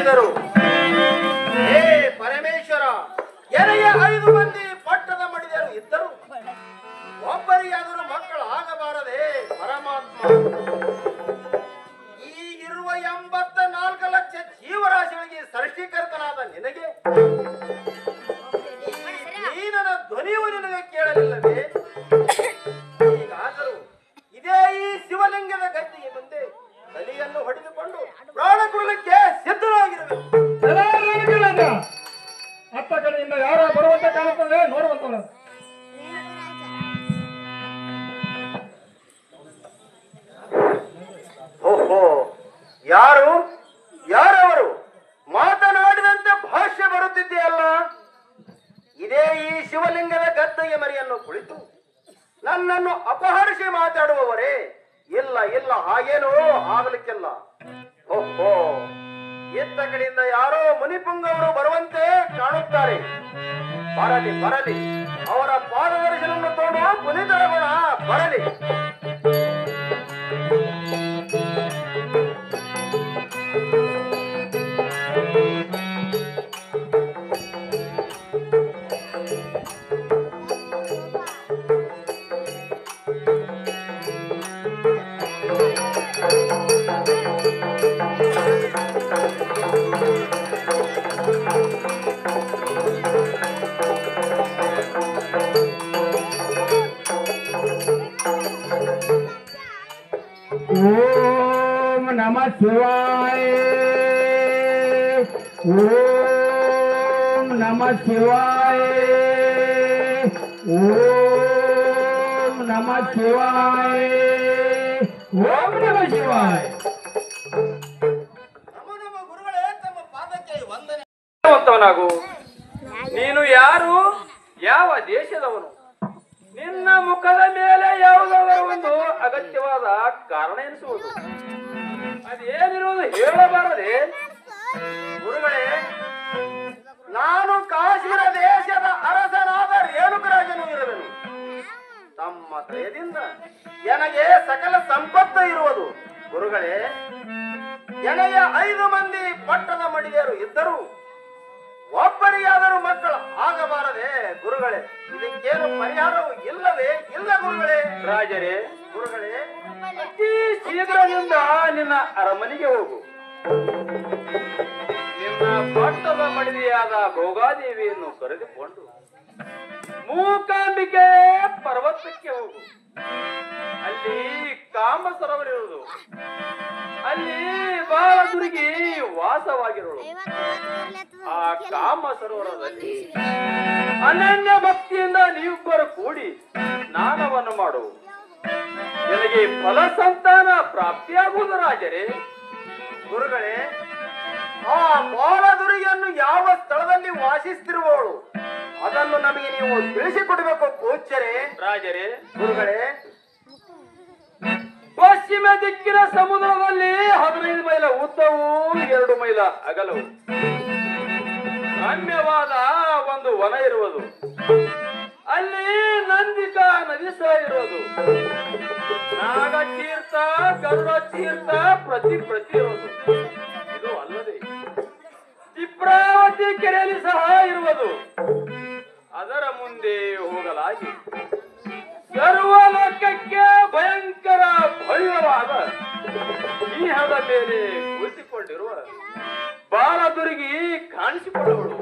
ಹೇಳಿದರು ಹೇ ಪರಮೇಶ್ವರ ಎನೆಯ ಐದು ಮಂದಿ ಪಟ್ಟದ ಮಡಿದರು ಇದ್ದರು ಒಬ್ಬರಿಗಾದರೂ ಮಕ್ಕಳು ಆಗಬಾರದೆ ಪರಮಾತ್ಮ ಈ ಇರುವ ಎಂಬತ್ತ ನಾಲ್ಕು ಲಕ್ಷ ಜೀವರಾಶಿಗಳಿಗೆ ಸೃಷ್ಟಿಕರ್ತನಾದ ನಿನಗೆ ಈ ನೀನನ ಧ್ವನಿಯು ನಿನಗೆ ಕೇಳಲಿಲ್ಲವೇ ಹೀಗಾದರೂ ಇದೇ ಈ ಶಿವಲಿಂಗದ ಗದ್ದಿಗೆ ಮುಂದೆ ಬಲಿಯನ್ನು ಹೊಡೆದುಕೊಂಡು ಪ್ರಾಣ ಕೊಡಲಿಕ್ಕೆ ಸಿದ್ಧರಾಗಿರಬೇಕು ಅತ್ತ ಕಡೆಯಿಂದ ಯಾರ ಬರುವಂತ ಕಾಣುತ್ತದೆ ನೋಡುವಂತವನು ಓಹೋ ಯಾರು ಯಾರವರು ಮಾತನಾಡಿದಂತೆ ಭಾಷ್ಯ ಬರುತ್ತಿದೆಯಲ್ಲ ಇದೇ ಈ ಶಿವಲಿಂಗದ ಗದ್ದೆಯ ಮರಿಯನ್ನು ಕುಳಿತು ನನ್ನನ್ನು ಅಪಹರಿಸಿ ಮಾತಾಡುವವರೇ ಇಲ್ಲ ಇಲ್ಲ ಹಾಗೇನೋ ಆಗಲಿಕ್ಕಿಲ್ಲ ಓಹೋ ಇತ್ತ ಕಡೆಯಿಂದ ಯಾರೋ ಮುನಿಪುಂಗವರು ಬರುವಂತೆ ಕಾಣುತ್ತಾರೆ ಬರಲಿ ಬರಲಿ ಅವರ ಪಾದದರ್ಶನವನ್ನು ತೋಡು ಪುನೀತರಗೋಣ ಬರಲಿ ಓಂ ನಮ ಶಿವಾಯ ಓಂ ನಮ ಶಿವಾಯ ಓಂ ನಮ ಶಿವಾಯ ಓಂ ನಮ ಶಿವಾಯ ನಮ್ಮ ನಮ್ಮ ಗುರುಗಳೇ ತಮ್ಮ ಪಾದಕ್ಕೆ ವಂದನೆ ವಂತವನಾಗು ನೀನು ಯಾರು ಯಾವ ದೇಶದವನು ನಿನ್ನ ಮುಖದ ಮೇಲೆ ಯಾವುದಾದರೂ ಒಂದು ಅಗತ್ಯವಾದ ಕಾರಣ ಎನಿಸುವುದು ಅದೇನಿರುವುದು ಹೇಳಬಾರದೆ ಗುರುಗಳೇ ನಾನು ಕಾಶ್ಮೀರ ದೇಶದ ಅರಸನಾದ ರೇಣುಕರಾಜನು ಇರುವೆನು ತಮ್ಮ ದಯದಿಂದ ನನಗೆ ಸಕಲ ಸಂಪತ್ತು ಇರುವುದು ಗುರುಗಳೇ ನನಗೆ ಐದು ಮಂದಿ ಪಟ್ಟದ ಮಡಿಯರು ಇದ್ದರು ಒಬ್ಬರಿಗಾದರೂ ಮಕ್ಕಳು ಆಗಬಾರದೆ ಗುರುಗಳೇ ಇದಕ್ಕೇನು ಪರಿಹಾರವೂ ಇಲ್ಲವೇ ಇಲ್ಲ ಗುರುಗಳೇ ರಾಜರೇ ಗುರುಗಳೇ ಅತಿ ಶೀಘ್ರದಿಂದ ನಿನ್ನ ಅರಮನೆಗೆ ಹೋಗು ನಿನ್ನ ಪಟ್ಟದ ಮಡಿದೆಯಾದ ಭೋಗಾದೇವಿಯನ್ನು ಕರೆದುಕೊಂಡು ಮೂಕಾಂಬಿಕೆ ಪರ್ವತಕ್ಕೆ ಹೋಗು ಅಲ್ಲಿ ಕಾಮ ಸರೋವರಿರುವುದು ಅಲ್ಲಿ ಬಾಳ ದುರ್ಗಿ ವಾಸವಾಗಿರುವುದು ಆ ಕಾಮ ಸರೋವರದಲ್ಲಿ ಅನನ್ಯ ಭಕ್ತಿಯಿಂದ ನೀವಿಬ್ಬರು ಕೂಡಿ ಸ್ನಾನವನ್ನು ಮಾಡುವು ನಿನಗೆ ಫಲ ಸಂತಾನ ಪ್ರಾಪ್ತಿಯಾಗುವುದು ರಾಜರೇ ಗುರುಗಳೇ ಆ ಬಾಲದುರಿಯನ್ನು ಯಾವ ಸ್ಥಳದಲ್ಲಿ ವಾಸಿಸ್ತಿರುವವಳು ಅದನ್ನು ನಮಗೆ ನೀವು ತಿಳಿಸಿಕೊಡಬೇಕು ಪೂಜ್ಯರೇ ರಾಜರೇ ಗುರುಗಳೇ ಪಶ್ಚಿಮ ದಿಕ್ಕಿನ ಸಮುದ್ರದಲ್ಲಿ ಹದಿನೈದು ಮೈಲ ಉದ್ದವು ಎರಡು ಮೈಲ ಅಗಲವು ರಮ್ಯವಾದ ಒಂದು ವನ ಇರುವುದು ಅಲ್ಲಿ ನಂದಿಕಾ ನದಿ ಸಹ ಇರೋದು ನಾಗತೀರ್ಥ ಗರುಡ ತೀರ್ಥ ಪ್ರತಿ ಪ್ರತಿ ಇರೋದು ಇದು ಅಲ್ಲದೆ ಚಿಪ್ರಾವತಿ ಕೆರೆಯಲ್ಲಿ ಸಹ ಇರುವುದು ಅದರ ಮುಂದೆ ಹೋಗಲಾಗಿ ಸರ್ವಲೋಕಕ್ಕೆ ಭಯಂಕರ ಭವ್ಯವಾದ ಸಿಂಹದ ಮೇಲೆ ಕುಳಿತುಕೊಂಡಿರುವ ಬಾಲದುರ್ಗಿ ಕಾಣಿಸಿಕೊಳ್ಳುವಳು